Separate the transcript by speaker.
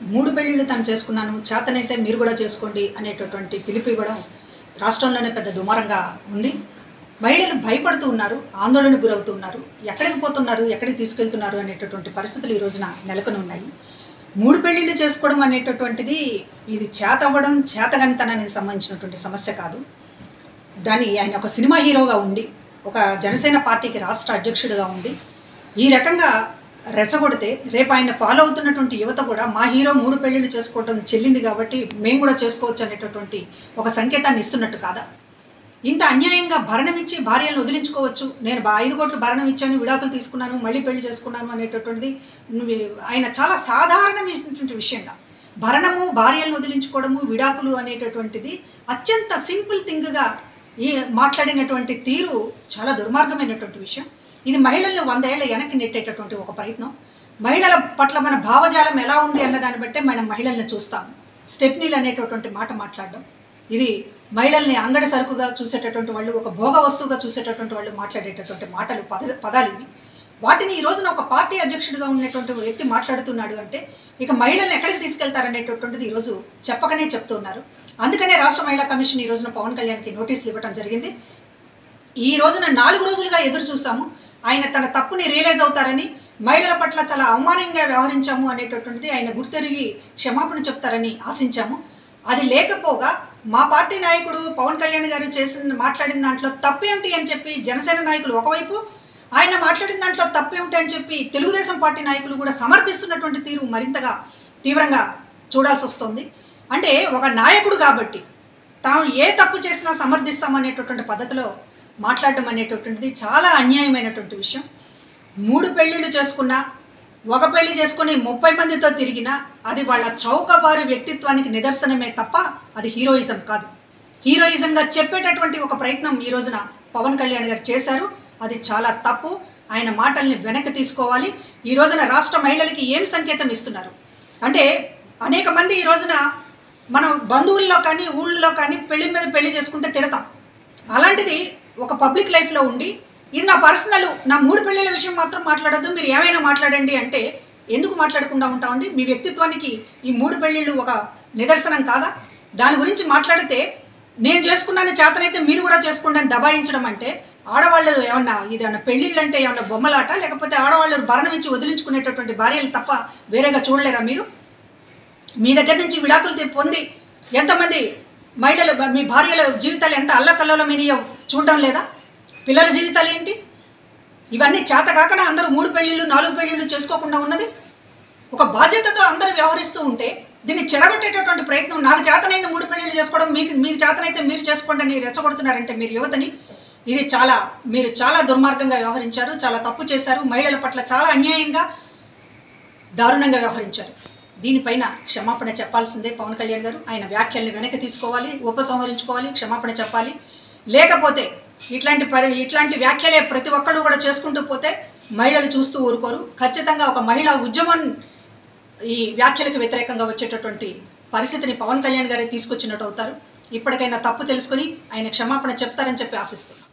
Speaker 1: మూడు పెళ్ళిళ్ళు తను చేసుకున్నాను చేతనైతే మీరు కూడా చేసుకోండి అనేటటువంటి పిలుపు ఇవ్వడం రాష్ట్రంలోనే పెద్ద దుమారంగా ఉంది మహిళలు భయపడుతూ ఉన్నారు ఆందోళనకు గురవుతూ ఉన్నారు ఎక్కడికి పోతున్నారు ఎక్కడికి తీసుకెళ్తున్నారు అనేటటువంటి పరిస్థితులు ఈ రోజున నెలకొని ఉన్నాయి మూడు పెళ్ళిళ్ళు చేసుకోవడం అనేటటువంటిది ఇది చేత అవ్వడం చేతగనితనానికి సంబంధించినటువంటి సమస్య కాదు దాన్ని ఆయన ఒక సినిమా హీరోగా ఉండి ఒక జనసేన పార్టీకి రాష్ట్ర అధ్యక్షుడిగా ఉండి ఈ రకంగా రెచ్చగొడితే రేపు ఆయన ఫాలో అవుతున్నటువంటి యువత కూడా మా హీరో మూడు పెళ్ళిళ్ళు చేసుకోవడం చెల్లింది కాబట్టి మేము కూడా చేసుకోవచ్చు అనేటటువంటి ఒక సంకేతాన్ని ఇస్తున్నట్టు కాదా ఇంత అన్యాయంగా భరణం ఇచ్చి భార్యలను వదిలించుకోవచ్చు నేను బా- ఐదు కోట్లు భరణం ఇచ్చాను విడాకులు తీసుకున్నాను మళ్ళీ పెళ్లి చేసుకున్నాను అనేటటువంటిది నువ్వు ఆయన చాలా సాధారణమైనటువంటి విషయంగా భరణము భార్యలను వదిలించుకోవడము విడాకులు అనేటటువంటిది అత్యంత సింపుల్ థింగ్గా ఈ మాట్లాడినటువంటి తీరు చాలా దుర్మార్గమైనటువంటి విషయం ఇది మహిళలను వందేళ్ల వెనక్కి నెట్టేటటువంటి ఒక ప్రయత్నం మహిళల పట్ల మన భావజాలం ఎలా ఉంది అన్న దాన్ని బట్టే మనం మహిళల్ని చూస్తాం స్టెప్నీలు అనేటటువంటి మాట మాట్లాడడం ఇది మహిళల్ని అంగడి సరుకుగా చూసేటటువంటి వాళ్ళు ఒక భోగ వస్తువుగా చూసేటటువంటి వాళ్ళు మాట్లాడేటటువంటి మాటలు పద పదాలు ఇవి వాటిని ఈ రోజున ఒక పార్టీ అధ్యక్షుడిగా ఉన్నటువంటి వ్యక్తి మాట్లాడుతున్నాడు అంటే ఇక మహిళల్ని ఎక్కడికి తీసుకెళ్తారనేటటువంటిది ఈరోజు చెప్పకనే చెప్తున్నారు అందుకనే రాష్ట్ర మహిళా కమిషన్ ఈ రోజున పవన్ కళ్యాణ్కి నోటీసులు ఇవ్వడం జరిగింది ఈ రోజున నాలుగు రోజులుగా ఎదురు చూసాము ఆయన తన తప్పుని రియలైజ్ అవుతారని మహిళల పట్ల చాలా అవమానంగా వ్యవహరించాము అనేటటువంటిది ఆయన గుర్తెరిగి క్షమాపణ చెప్తారని ఆశించాము అది లేకపోగా మా పార్టీ నాయకుడు పవన్ కళ్యాణ్ గారు చేసిన మాట్లాడిన దాంట్లో తప్పేమిటి అని చెప్పి జనసేన నాయకులు ఒకవైపు ఆయన మాట్లాడిన దాంట్లో తప్పేమిటి అని చెప్పి తెలుగుదేశం పార్టీ నాయకులు కూడా సమర్థిస్తున్నటువంటి తీరు మరింతగా తీవ్రంగా చూడాల్సి వస్తుంది అంటే ఒక నాయకుడు కాబట్టి తాము ఏ తప్పు చేసినా సమర్థిస్తామనేటటువంటి పద్ధతిలో మాట్లాడడం అనేటటువంటిది చాలా అన్యాయమైనటువంటి విషయం మూడు పెళ్ళిళ్ళు చేసుకున్నా ఒక పెళ్లి చేసుకుని ముప్పై మందితో తిరిగినా అది వాళ్ళ చౌకబారు వ్యక్తిత్వానికి నిదర్శనమే తప్ప అది హీరోయిజం కాదు హీరోయిజంగా చెప్పేటటువంటి ఒక ప్రయత్నం ఈ రోజున పవన్ కళ్యాణ్ గారు చేశారు అది చాలా తప్పు ఆయన మాటల్ని వెనక్కి తీసుకోవాలి ఈ రోజున రాష్ట్ర మహిళలకి ఏం సంకేతం ఇస్తున్నారు అంటే అనేక మంది ఈ రోజున మనం బంధువుల్లో కానీ ఊళ్ళో కానీ పెళ్లి మీద పెళ్లి చేసుకుంటే తిడతాం అలాంటిది ఒక పబ్లిక్ లైఫ్లో ఉండి ఇది నా పర్సనల్ నా మూడు పెళ్ళిళ్ళ విషయం మాత్రం మాట్లాడొద్దు మీరు ఏమైనా మాట్లాడండి అంటే ఎందుకు మాట్లాడకుండా ఉంటామండి మీ వ్యక్తిత్వానికి ఈ మూడు పెళ్ళిళ్ళు ఒక నిదర్శనం కాదా దాని గురించి మాట్లాడితే నేను చేసుకున్నాను చేతనైతే మీరు కూడా చేసుకోండి అని దబాయించడం అంటే ఆడవాళ్ళు ఏమన్నా ఇది ఏమన్నా పెళ్ళిళ్ళు అంటే ఏమన్నా బొమ్మలాట లేకపోతే ఆడవాళ్ళు భరణం ఇచ్చి వదిలించుకునేటటువంటి భార్యలు తప్ప వేరేగా చూడలేరా మీరు మీ దగ్గర నుంచి విడాకులు తీ- పొంది ఎంతమంది మహిళలు మీ భార్యల జీవితాలు ఎంత అల్లకల్లోలమైనయో చూడడం లేదా పిల్లల జీవితాలు ఏంటి ఇవన్నీ చేతకాకన అందరూ మూడు పెళ్ళిళ్ళు నాలుగు పెళ్ళిళ్ళు చేసుకోకుండా ఉన్నది ఒక బాధ్యతతో అందరూ వ్యవహరిస్తూ ఉంటే దీన్ని చెడగొట్టేటటువంటి ప్రయత్నం నాకు చేతనైంది మూడు పెళ్ళిళ్ళు చేసుకోవడం మీకు మీకు చేతనైతే మీరు చేసుకోండి అని రెచ్చగొడుతున్నారంటే మీరు యువతని ఇది చాలా మీరు చాలా దుర్మార్గంగా వ్యవహరించారు చాలా తప్పు చేశారు మహిళల పట్ల చాలా అన్యాయంగా దారుణంగా వ్యవహరించారు దీనిపైన క్షమాపణ చెప్పాల్సిందే పవన్ కళ్యాణ్ గారు ఆయన వ్యాఖ్యల్ని వెనక్కి తీసుకోవాలి ఉపసంహరించుకోవాలి క్షమాపణ చెప్పాలి లేకపోతే ఇట్లాంటి పరి ఇట్లాంటి వ్యాఖ్యలే ప్రతి ఒక్కళ్ళు కూడా చేసుకుంటూ పోతే మహిళలు చూస్తూ ఊరుకోరు ఖచ్చితంగా ఒక మహిళా ఉద్యమం ఈ వ్యాఖ్యలకు వ్యతిరేకంగా వచ్చేటటువంటి పరిస్థితిని పవన్ కళ్యాణ్ గారే తీసుకొచ్చినట్టు అవుతారు ఇప్పటికైనా తప్పు తెలుసుకొని ఆయన క్షమాపణ చెప్తారని చెప్పి ఆశిస్తున్నాను